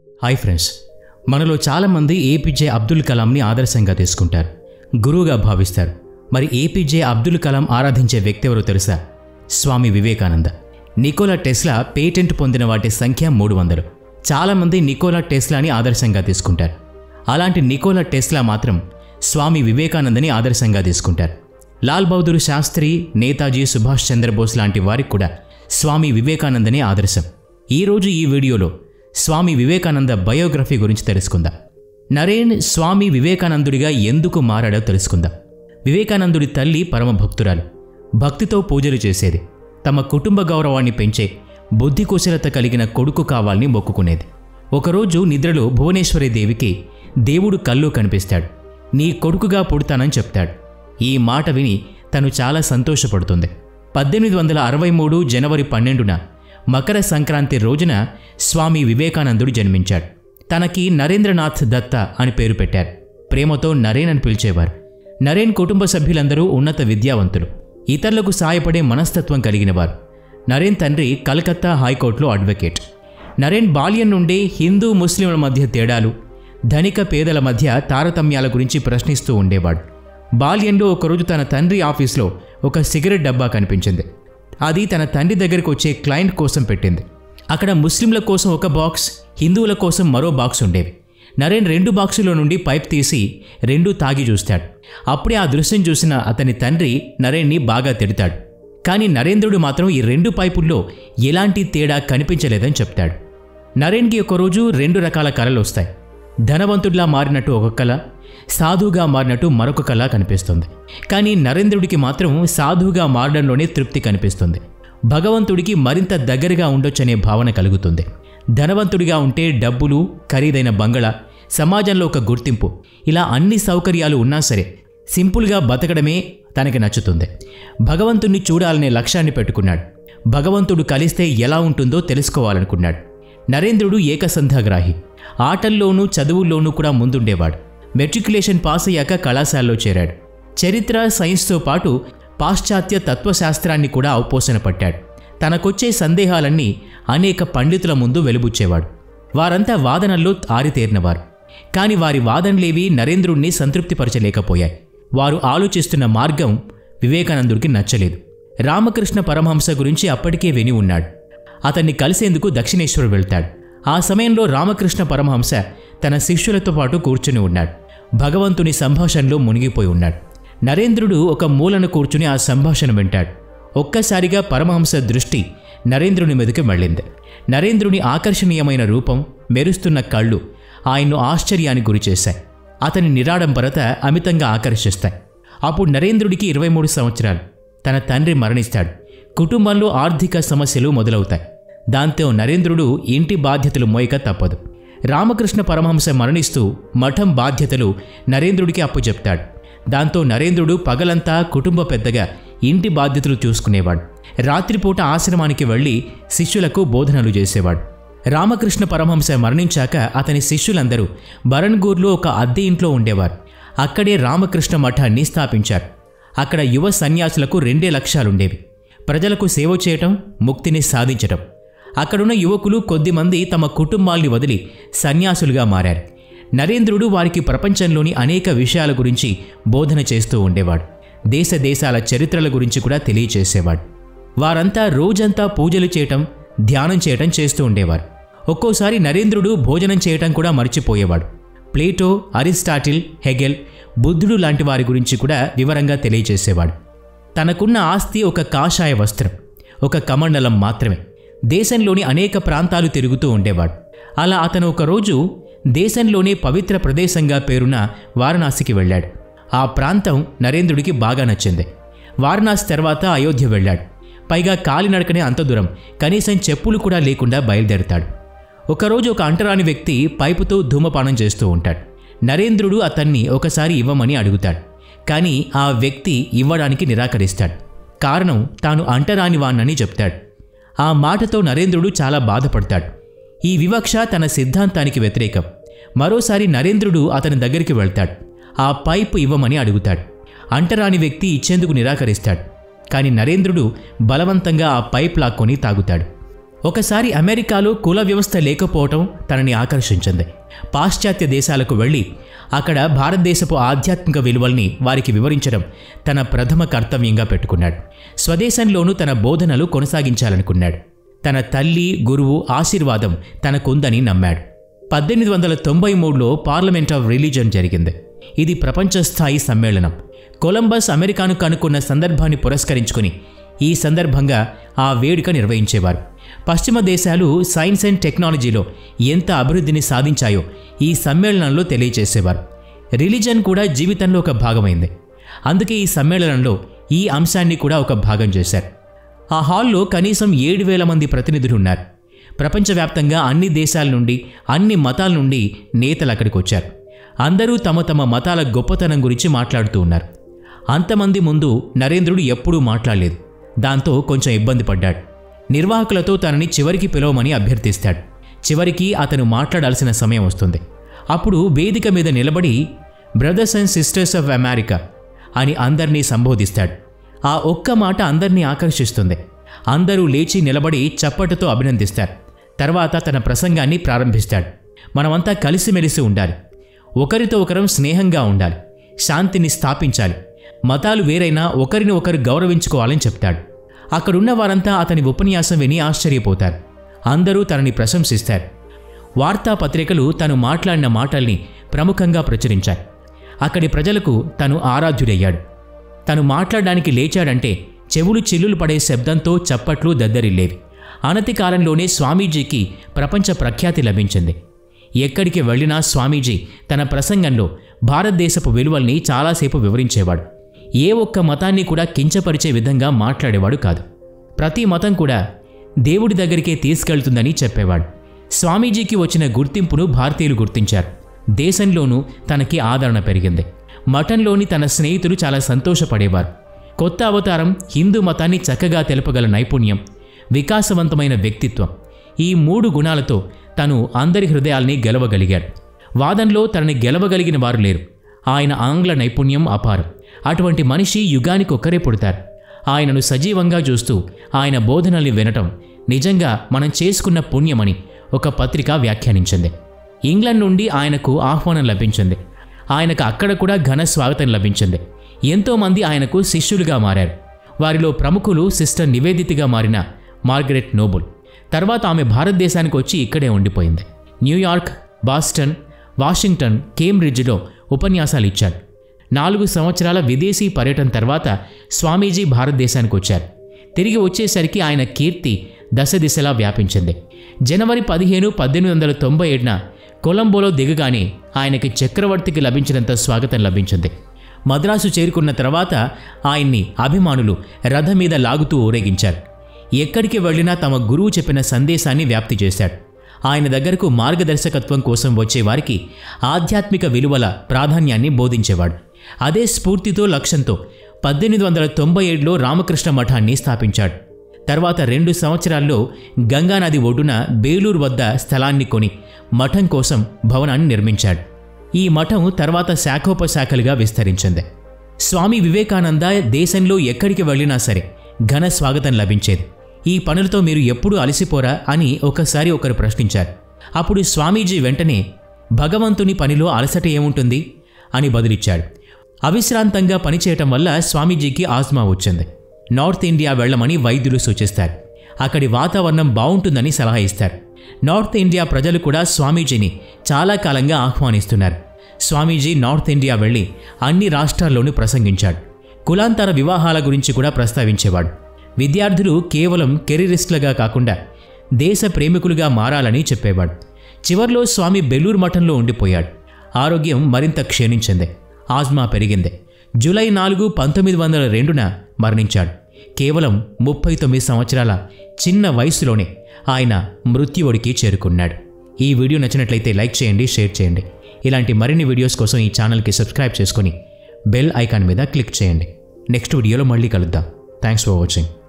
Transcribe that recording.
hi friends మనలో చాలామంది APJ Abdul కలాంని ఆదర్శంగా తీసుకుంటారు గురువుగా భావిస్తారు మరి ఏపీజే అబ్దుల్ కలాం ఆరాధించే వ్యక్తి ఎవరో తెలుసా Swami Vivekananda Nikola Tesla patent పొందిన వాటి సంఖ్య మూడు వందలు చాలామంది నికోలా టెస్లాని ఆదర్శంగా తీసుకుంటారు అలాంటి నికోలా టెస్లా మాత్రం స్వామి వివేకానందని ఆదర్శంగా తీసుకుంటారు లాల్ బహదూర్ శాస్త్రి నేతాజీ సుభాష్ చంద్రబోస్ లాంటి వారికి కూడా స్వామి వివేకానందనే ఆదర్శం ఈరోజు ఈ వీడియోలో స్వామి వివేకానంద బయోగ్రఫీ గురించి తెలుసుకుందాం నరేన్ స్వామి వివేకానందుడిగా ఎందుకు మారాడో తెలుసుకుందాం వివేకానందుడి తల్లి పరమ భక్తురాలు భక్తితో పూజలు చేసేది తమ కుటుంబ గౌరవాన్ని పెంచే బుద్ధి కుశలత కలిగిన కొడుకు కావాలని మొక్కుకునేది ఒకరోజు నిద్రలో భువనేశ్వరి దేవికి దేవుడు కళ్ళు కనిపిస్తాడు నీ కొడుకుగా పుడతానని చెప్తాడు ఈ మాట విని తను చాలా సంతోషపడుతుంది పద్దెనిమిది వందల అరవై మూడు జనవరి పన్నెండున మకర సంక్రాంతి రోజున స్వామి వివేకానందుడు జన్మించాడు తనకి నరేంద్రనాథ్ దత్త అని పేరు పెట్టారు ప్రేమతో నరేన్ అని పిలిచేవారు నరేన్ కుటుంబ సభ్యులందరూ ఉన్నత విద్యావంతులు ఇతరులకు సాయపడే మనస్తత్వం కలిగిన వారు నరేన్ తండ్రి కలకత్తా హైకోర్టులో అడ్వకేట్ నరేన్ బాల్యం నుండి హిందూ ముస్లింల మధ్య తేడాలు ధనిక పేదల మధ్య తారతమ్యాల గురించి ప్రశ్నిస్తూ ఉండేవాడు బాల్యంలో ఒకరోజు తన తండ్రి ఆఫీస్లో ఒక సిగరెట్ డబ్బా కనిపించింది అది తన తండ్రి దగ్గరికి వచ్చే క్లయింట్ కోసం పెట్టింది అక్కడ ముస్లింల కోసం ఒక బాక్స్ హిందువుల కోసం మరో బాక్స్ ఉండేవి నరేన్ రెండు బాక్సుల నుండి పైప్ తీసి రెండు తాగి చూస్తాడు అప్పుడే ఆ దృశ్యం చూసిన అతని తండ్రి నరేన్ని బాగా తిడతాడు కానీ నరేంద్రుడు మాత్రం ఈ రెండు పైపుల్లో ఎలాంటి తేడా కనిపించలేదని చెప్తాడు నరేన్కి ఒకరోజు రెండు రకాల కళలు వస్తాయి ధనవంతుడిలా మారినట్టు ఒక కళ సాధువుగా మారినట్టు మరొక కళ కనిపిస్తుంది కానీ నరేంద్రుడికి మాత్రం సాధువుగా మారడంలోనే తృప్తి కనిపిస్తుంది భగవంతుడికి మరింత దగ్గరగా ఉండొచ్చనే భావన కలుగుతుంది ధనవంతుడిగా ఉంటే డబ్బులు ఖరీదైన బంగళా సమాజంలో ఒక గుర్తింపు ఇలా అన్ని సౌకర్యాలు ఉన్నా సరే సింపుల్గా బతకడమే తనకి నచ్చుతుంది భగవంతుణ్ణి చూడాలనే లక్ష్యాన్ని పెట్టుకున్నాడు భగవంతుడు కలిస్తే ఎలా ఉంటుందో తెలుసుకోవాలనుకున్నాడు నరేంద్రుడు ఏకసంధాగ్రాహి ఆటల్లోనూ చదువుల్లోనూ కూడా ముందుండేవాడు మెట్రికులేషన్ పాస్ అయ్యాక కళాశాలలో చేరాడు చరిత్ర సైన్స్తో పాటు పాశ్చాత్య తత్వశాస్త్రాన్ని కూడా అవపోసన పట్టాడు తనకొచ్చే సందేహాలన్నీ అనేక పండితుల ముందు వెలుబుచ్చేవాడు వారంతా వాదనల్లో ఆరితేరినవారు కాని వారి వాదనలేవి నరేంద్రుణ్ణి సంతృప్తిపరచలేకపోయాయి వారు ఆలోచిస్తున్న మార్గం వివేకానందుడికి నచ్చలేదు రామకృష్ణ పరమహంస గురించి అప్పటికే విని ఉన్నాడు అతన్ని కలిసేందుకు దక్షిణేశ్వర్ వెళ్తాడు ఆ సమయంలో రామకృష్ణ పరమహంస తన శిష్యులతో పాటు కూర్చుని ఉన్నాడు భగవంతుని సంభాషణలో మునిగిపోయి ఉన్నాడు నరేంద్రుడు ఒక మూలను కూర్చుని ఆ సంభాషణ వింటాడు ఒక్కసారిగా పరమహంస దృష్టి నరేంద్రుని మీదకి మళ్ళింది నరేంద్రుని ఆకర్షణీయమైన రూపం మెరుస్తున్న కళ్ళు ఆయన్ను ఆశ్చర్యానికి గురిచేశాయి అతని నిరాడంబరత అమితంగా ఆకర్షిస్తాయి అప్పుడు నరేంద్రుడికి ఇరవై మూడు సంవత్సరాలు తన తండ్రి మరణిస్తాడు కుటుంబంలో ఆర్థిక సమస్యలు మొదలవుతాయి దాంతో నరేంద్రుడు ఇంటి బాధ్యతలు మోయక తప్పదు రామకృష్ణ పరమహంస మరణిస్తూ మఠం బాధ్యతలు నరేంద్రుడికి అప్పుచెప్తాడు దాంతో నరేంద్రుడు పగలంతా కుటుంబ పెద్దగా ఇంటి బాధ్యతలు చూసుకునేవాడు రాత్రిపూట ఆశ్రమానికి వెళ్ళి శిష్యులకు బోధనలు చేసేవాడు రామకృష్ణ పరమహంస మరణించాక అతని శిష్యులందరూ బరణ్గూర్లో ఒక అద్దె ఇంట్లో ఉండేవారు అక్కడే రామకృష్ణ మఠాన్ని స్థాపించారు అక్కడ యువ సన్యాసులకు రెండే లక్ష్యాలుండేవి ప్రజలకు సేవ చేయటం ముక్తిని సాధించటం అక్కడున్న యువకులు కొద్దిమంది తమ కుటుంబాల్ని వదిలి సన్యాసులుగా మారారు నరేంద్రుడు వారికి ప్రపంచంలోని అనేక విషయాల గురించి బోధన చేస్తూ ఉండేవాడు దేశ దేశాల చరిత్రల గురించి కూడా తెలియచేసేవాడు వారంతా రోజంతా పూజలు చేయటం ధ్యానం చేయటం చేస్తూ ఉండేవారు ఒక్కోసారి నరేంద్రుడు భోజనం చేయటం కూడా మర్చిపోయేవాడు ప్లేటో అరిస్టాటిల్ హెగెల్ బుద్ధుడు లాంటి వారి గురించి కూడా వివరంగా తెలియచేసేవాడు తనకున్న ఆస్తి ఒక కాషాయ వస్త్రం ఒక కమండలం మాత్రమే దేశంలోని అనేక ప్రాంతాలు తిరుగుతూ ఉండేవాడు అలా అతను ఒకరోజు దేశంలోనే పవిత్ర ప్రదేశంగా పేరున్న వారణాసికి వెళ్ళాడు ఆ ప్రాంతం నరేంద్రుడికి బాగా నచ్చింది వారణాసి తర్వాత అయోధ్య వెళ్ళాడు పైగా కాలినడకనే అంత దూరం కనీసం చెప్పులు కూడా లేకుండా బయలుదేరతాడు ఒకరోజు ఒక అంటరాని వ్యక్తి పైపుతో ధూమపానం చేస్తూ ఉంటాడు నరేంద్రుడు అతన్ని ఒకసారి ఇవ్వమని అడుగుతాడు కానీ ఆ వ్యక్తి ఇవ్వడానికి నిరాకరిస్తాడు కారణం తాను అంటరాని వాణ్ణని చెప్తాడు ఆ మాటతో నరేంద్రుడు చాలా బాధపడతాడు ఈ వివక్ష తన సిద్ధాంతానికి వ్యతిరేకం మరోసారి నరేంద్రుడు అతని దగ్గరికి వెళ్తాడు ఆ పైపు ఇవ్వమని అడుగుతాడు అంటరాని వ్యక్తి ఇచ్చేందుకు నిరాకరిస్తాడు కానీ నరేంద్రుడు బలవంతంగా ఆ పైప్ లాక్కొని తాగుతాడు ఒకసారి అమెరికాలో కుల వ్యవస్థ లేకపోవటం తనని ఆకర్షించింది పాశ్చాత్య దేశాలకు వెళ్ళి అక్కడ భారతదేశపు ఆధ్యాత్మిక విలువల్ని వారికి వివరించడం తన ప్రథమ కర్తవ్యంగా పెట్టుకున్నాడు స్వదేశంలోనూ తన బోధనలు కొనసాగించాలనుకున్నాడు తన తల్లి గురువు ఆశీర్వాదం తనకుందని నమ్మాడు పద్దెనిమిది వందల తొంభై మూడులో పార్లమెంట్ ఆఫ్ రిలీజన్ జరిగింది ఇది ప్రపంచ స్థాయి సమ్మేళనం కొలంబస్ అమెరికాను కనుక్కున్న సందర్భాన్ని పురస్కరించుకుని ఈ సందర్భంగా ఆ వేడుక నిర్వహించేవారు పశ్చిమ దేశాలు సైన్స్ అండ్ టెక్నాలజీలో ఎంత అభివృద్ధిని సాధించాయో ఈ సమ్మేళనంలో తెలియజేసేవారు రిలీజన్ కూడా జీవితంలో ఒక భాగమైంది అందుకే ఈ సమ్మేళనంలో ఈ అంశాన్ని కూడా ఒక భాగం చేశారు ఆ హాల్లో కనీసం ఏడు వేల మంది ప్రతినిధులు ఉన్నారు ప్రపంచవ్యాప్తంగా అన్ని దేశాల నుండి అన్ని మతాల నుండి నేతలు అక్కడికి వచ్చారు అందరూ తమ తమ మతాల గొప్పతనం గురించి మాట్లాడుతూ ఉన్నారు అంతమంది ముందు నరేంద్రుడు ఎప్పుడూ మాట్లాడలేదు దాంతో కొంచెం ఇబ్బంది పడ్డాడు నిర్వాహకులతో తనని చివరికి పిలవమని అభ్యర్థిస్తాడు చివరికి అతను మాట్లాడాల్సిన సమయం వస్తుంది అప్పుడు వేదిక మీద నిలబడి brothers and sisters of America అని అందరినీ సంబోధిస్తాడు ఆ ఒక్క మాట అందరినీ ఆకర్షిస్తుంది అందరూ లేచి నిలబడి చప్పటితో అభినందిస్తారు తర్వాత తన ప్రసంగాన్ని ప్రారంభిస్తాడు మనమంతా కలిసిమెలిసి ఉండాలి ఒకరితో ఒకరం స్నేహంగా ఉండాలి శాంతిని స్థాపించాలి మతాలు వేరైనా ఒకరిని ఒకరు గౌరవించుకోవాలని చెప్తాడు అక్కడున్న వారంతా అతని ఉపన్యాసం విని ఆశ్చర్యపోతారు అందరూ తనని ప్రశంసిస్తారు వార్తాపత్రికలు తను మాట్లాడిన మాటల్ని ప్రముఖంగా ప్రచురించాయి అక్కడి ప్రజలకు తను ఆరాధ్యుడయ్యాడు తను మాట్లాడడానికి లేచాడంటే చెవులు చిల్లులు పడే శబ్దంతో చప్పట్లు దద్దరిల్లేవి అనతి కాలంలోనే స్వామీజీకి ప్రపంచ ప్రఖ్యాతి లభించింది ఎక్కడికి వెళ్ళినా స్వామీజీ తన ప్రసంగంలో భారతదేశపు విలువల్ని చాలాసేపు వివరించేవాడు ఏ ఒక్క మతాన్ని కూడా కించపరిచే విధంగా మాట్లాడేవాడు కాదు ప్రతి మతం కూడా దేవుడి దగ్గరికే తీసుకెళ్తుందని చెప్పేవాడు స్వామీజీకి వచ్చిన గుర్తింపును భారతీయులు గుర్తించారు దేశంలోనూ తనకి ఆదరణ పెరిగింది మఠంలోని తన స్నేహితులు చాలా సంతోషపడేవారు కొత్త అవతారం హిందూ మతాన్ని చక్కగా తెలుపగల నైపుణ్యం వికాసవంతమైన వ్యక్తిత్వం ఈ మూడు గుణాలతో తను అందరి హృదయాల్ని గెలవగలిగాడు వాదంలో తనని గెలవగలిగిన వారు లేరు ఆయన ఆంగ్ల నైపుణ్యం అపారం అటువంటి మనిషి యుగానికి ఒక్కరే పుడతారు ఆయనను సజీవంగా చూస్తూ ఆయన బోధనల్ని వినటం నిజంగా మనం చేసుకున్న పుణ్యమని ఒక పత్రిక వ్యాఖ్యానించింది ఇంగ్లాండ్ నుండి ఆయనకు ఆహ్వానం లభించింది ఆయనకు అక్కడ కూడా ఘన స్వాగతం లభించింది ఎంతోమంది ఆయనకు శిష్యులుగా మారారు వారిలో ప్రముఖులు సిస్టర్ నివేదితగా మారిన మార్గరెట్ నోబుల్ తర్వాత ఆమె భారతదేశానికి వచ్చి ఇక్కడే ఉండిపోయింది న్యూయార్క్ బాస్టన్ వాషింగ్టన్ కేంబ్రిడ్జ్లో ఉపన్యాసాలు ఇచ్చారు నాలుగు సంవత్సరాల విదేశీ పర్యటన తర్వాత స్వామీజీ భారతదేశానికి వచ్చారు తిరిగి వచ్చేసరికి ఆయన కీర్తి దశ దిశలా వ్యాపించింది జనవరి పదిహేను పద్దెనిమిది వందల తొంభై ఏడున కొలంబోలో దిగగానే ఆయనకి చక్రవర్తికి లభించినంత స్వాగతం లభించింది మద్రాసు చేరుకున్న తర్వాత ఆయన్ని అభిమానులు రథం మీద లాగుతూ ఊరేగించారు ఎక్కడికి వెళ్ళినా తమ గురువు చెప్పిన సందేశాన్ని వ్యాప్తి చేశాడు ఆయన దగ్గరకు మార్గదర్శకత్వం కోసం వచ్చే వారికి ఆధ్యాత్మిక విలువల ప్రాధాన్యాన్ని బోధించేవాడు అదే స్ఫూర్తితో లక్ష్యంతో పద్దెనిమిది వందల తొంభై ఏడులో రామకృష్ణ మఠాన్ని స్థాపించాడు తర్వాత రెండు సంవత్సరాల్లో గంగానది ఒడ్డున బేలూరు వద్ద స్థలాన్ని కొని మఠం కోసం భవనాన్ని నిర్మించాడు ఈ మఠం తర్వాత శాఖోపశాఖలుగా విస్తరించింది స్వామి వివేకానంద దేశంలో ఎక్కడికి వెళ్ళినా సరే ఘన స్వాగతం లభించేది ఈ పనులతో మీరు ఎప్పుడు అలసిపోరా అని ఒకసారి ఒకరు ప్రశ్నించారు అప్పుడు స్వామీజీ వెంటనే భగవంతుని పనిలో అలసట ఏముంటుంది అని బదులిచ్చాడు అవిశ్రాంతంగా పనిచేయటం వల్ల స్వామీజీకి ఆస్మా వచ్చింది నార్త్ ఇండియా వెళ్ళమని వైద్యులు సూచిస్తారు అక్కడి వాతావరణం బాగుంటుందని సలహా ఇస్తారు నార్త్ ఇండియా ప్రజలు కూడా స్వామీజీని చాలా కాలంగా ఆహ్వానిస్తున్నారు స్వామీజీ నార్త్ ఇండియా వెళ్ళి అన్ని రాష్ట్రాల్లోనూ ప్రసంగించాడు కులాంతర వివాహాల గురించి కూడా ప్రస్తావించేవాడు విద్యార్థులు కేవలం కెరీరిస్టులుగా కాకుండా దేశ ప్రేమికులుగా మారాలని చెప్పేవాడు చివర్లో స్వామి బెల్లూరు మఠంలో ఉండిపోయాడు ఆరోగ్యం మరింత క్షీణించింది ఆజ్మా పెరిగింది జూలై నాలుగు పంతొమ్మిది వందల రెండున మరణించాడు కేవలం ముప్పై తొమ్మిది సంవత్సరాల చిన్న వయసులోనే ఆయన మృత్యువుడికి చేరుకున్నాడు ఈ వీడియో నచ్చినట్లయితే లైక్ చేయండి షేర్ చేయండి ఇలాంటి మరిన్ని వీడియోస్ కోసం ఈ ఛానల్కి సబ్స్క్రైబ్ చేసుకొని బెల్ ఐకాన్ మీద క్లిక్ చేయండి నెక్స్ట్ వీడియోలో మళ్ళీ కలుద్దాం థ్యాంక్స్ ఫర్ వాచింగ్